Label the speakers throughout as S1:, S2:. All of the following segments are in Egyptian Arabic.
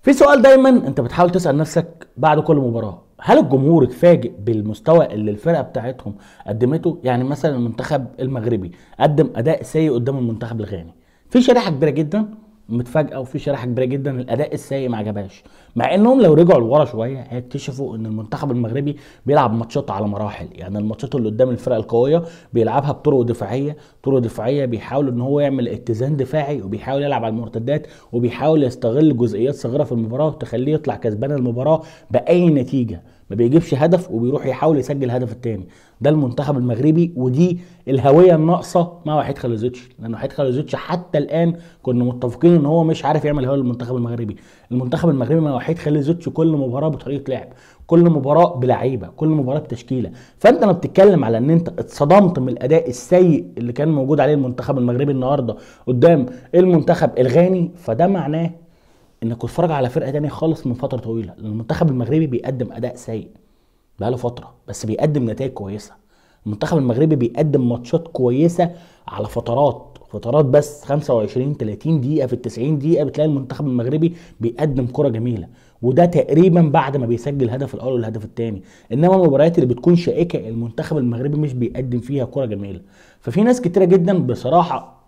S1: في سؤال دايما انت بتحاول تسال نفسك بعد كل مباراه هل الجمهور اتفاجئ بالمستوى اللي الفرقه بتاعتهم قدمته يعني مثلا المنتخب المغربي قدم اداء سيء قدام المنتخب الغاني في شريحه كبيره جدا متفاجئه وفي شريحه كبيره جدا الاداء السيء ما عجبهاش مع انهم لو رجعوا لورا شويه هيكتشفوا ان المنتخب المغربي بيلعب ماتشات على مراحل يعني الماتشات اللي قدام الفرق القويه بيلعبها بطرق دفاعيه طرق دفاعيه بيحاول ان هو يعمل اتزان دفاعي وبيحاول يلعب على المرتدات وبيحاول يستغل جزئيات صغيره في المباراه تخليه يطلع كسبان المباراه باي نتيجه ما بيجيبش هدف وبيروح يحاول يسجل الهدف الثاني ده المنتخب المغربي ودي الهويه الناقصه مع وحيد خليزوتش لان وحيد خليزوتش حتى الان كنا متفقين ان هو مش عارف يعمل هويه للمنتخب المغربي المنتخب المغربي مع وحيد خليزوتش كل مباراه بطريقه لعب كل مباراه بلعيبه كل مباراه بتشكيله فانت لما بتتكلم على ان انت اتصدمت من الاداء السيء اللي كان موجود عليه المنتخب المغربي النهارده قدام المنتخب الغاني فده معناه انك تتفرج على فرقه تانية خالص من فتره طويله لان المنتخب المغربي بيقدم اداء سيء بقاله فتره بس بيقدم نتائج كويسه المنتخب المغربي بيقدم ماتشات كويسه على فترات فترات بس 25 30 دقيقه في ال 90 دقيقه بتلاقي المنتخب المغربي بيقدم كره جميله وده تقريبا بعد ما بيسجل الهدف الاول والهدف الثاني انما المباريات اللي بتكون شائكه المنتخب المغربي مش بيقدم فيها كره جميله ففي ناس كتيره جدا بصراحه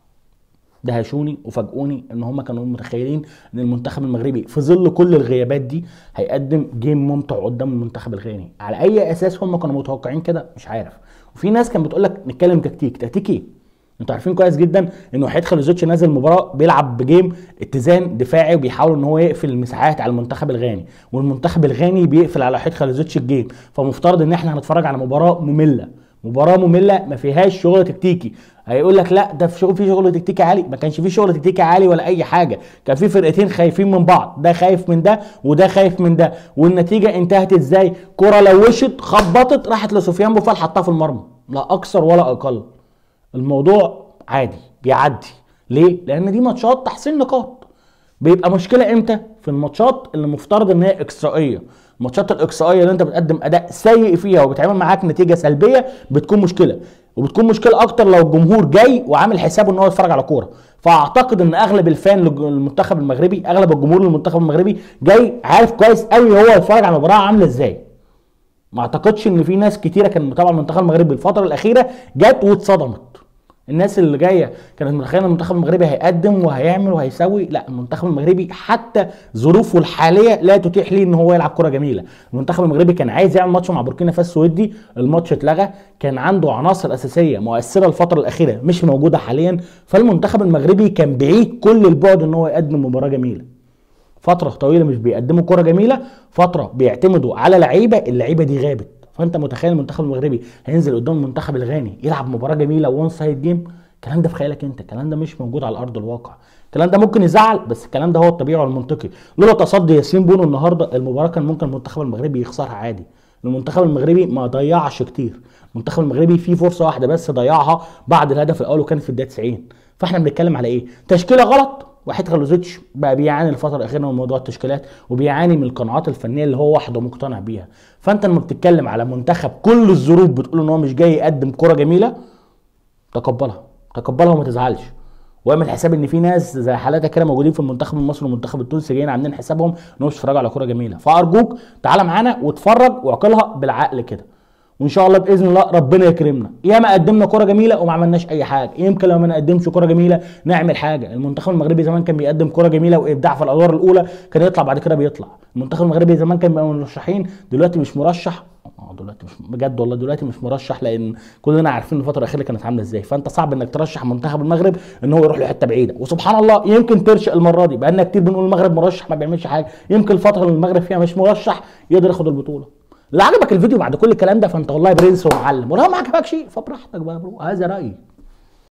S1: دهشوني وفاجئوني ان هم كانوا متخيلين ان المنتخب المغربي في ظل كل الغيابات دي هيقدم جيم ممتع قدام المنتخب الغاني على اي اساس هم كانوا متوقعين كده مش عارف وفي ناس كانت بتقول لك نتكلم تكتيك تكتيك ايه انتوا عارفين كويس جدا ان وحيد خليزوتش نازل المباراه بيلعب بجيم اتزان دفاعي وبيحاول ان هو يقفل المساحات على المنتخب الغاني والمنتخب الغاني بيقفل على وحيد خليزوتش الجيم فمفترض ان احنا هنتفرج على مباراه ممله مباراه ممله ما فيهاش شغل تكتيكي هيقول لك لا ده في شغل في شغل تكتيكي عالي ما كانش في شغل تكتيكي عالي ولا اي حاجه كان في فرقتين خايفين من بعض ده خايف من ده وده خايف من ده والنتيجه انتهت ازاي كره لوشت خبطت راحت لسفيان بوفال حطها في المرمى لا اكثر ولا اقل الموضوع عادي بيعدي ليه لان دي ماتشات تحصيل نقاط بيبقى مشكله امتى في الماتشات اللي مفترض ان هي اكسترائيه الماتشات الاقصائيه اللي انت بتقدم اداء سيء فيها وبتعمل معاك نتيجه سلبيه بتكون مشكله وبتكون مشكله اكتر لو الجمهور جاي وعامل حسابه ان هو يتفرج على كوره فاعتقد ان اغلب الفان للمنتخب المغربي اغلب الجمهور للمنتخب المغربي جاي عارف كويس قوي هو يتفرج على المباراه عامله ازاي ما اعتقدش ان في ناس كتيره كانت متابعه المنتخب المغربي الفتره الاخيره جت واتصدمت الناس اللي جايه كانت متخيله المنتخب المغربي هيقدم وهيعمل وهيسوي لا المنتخب المغربي حتى ظروفه الحاليه لا تتيح ليه ان هو يلعب كره جميله المنتخب المغربي كان عايز يعمل ماتش مع بوركينا فاسو ودي الماتش اتلغى كان عنده عناصر اساسيه مؤثره الفتره الاخيره مش موجوده حاليا فالمنتخب المغربي كان بعيد كل البعد ان هو يقدم مباراه جميله فتره طويله مش بيقدموا كره جميله فتره بيعتمدوا على لعيبه اللعيبه دي غابت فانت متخيل المنتخب المغربي هينزل قدام المنتخب الغاني يلعب مباراه جميله وان سايد جيم الكلام ده في خيالك انت الكلام ده مش موجود على ارض الواقع الكلام ده ممكن يزعل بس الكلام ده هو الطبيعي والمنطقي لولا تصدي ياسين بونو النهارده المباراه كان ممكن المنتخب المغربي يخسرها عادي المنتخب المغربي ما ضيعش كتير المنتخب المغربي فيه فرصه واحده بس ضيعها بعد الهدف الاول وكانت في الدقيقه 90 فاحنا بنتكلم على ايه تشكيله غلط وحيد خلوزيتش بقى بيعاني الفتره الاخيره من موضوع التشكيلات وبيعاني من القناعات الفنيه اللي هو وحده مقتنع بيها فانت لما بتتكلم على منتخب كل الظروف بتقول ان هو مش جاي يقدم كره جميله تقبلها تقبلها وما تزعلش واعمل حساب ان في ناس زي حالاتك كده موجودين في المنتخب المصري والمنتخب التونسي جايين عاملين حسابهم انهم مش يتفرجوا على كوره جميله فارجوك تعالى معانا واتفرج واعقلها بالعقل كده وان شاء الله باذن الله ربنا يكرمنا ياما قدمنا كره جميله وما عملناش اي حاجه يمكن لو ما نقدمش كره جميله نعمل حاجه المنتخب المغربي زمان كان بيقدم كره جميله وابداع في الادوار الاولى كان يطلع بعد كده بيطلع المنتخب المغربي زمان كان بيبقى مرشحين دلوقتي مش مرشح اه دلوقتي مش بجد والله دلوقتي مش مرشح لان كلنا عارفين الفتره الاخيره كانت عامله ازاي فانت صعب انك ترشح منتخب المغرب ان هو يروح لحته بعيده وسبحان الله يمكن ترشق المره دي بقالنا كتير بنقول المغرب مرشح ما بيعملش حاجه يمكن الفتره اللي المغرب فيها مش مرشح يقدر ياخد البطوله لو عجبك الفيديو بعد كل الكلام ده فانت والله برنس ومعلم ولو ما عجبكش فبراحتك بقى يا برو هذا رايي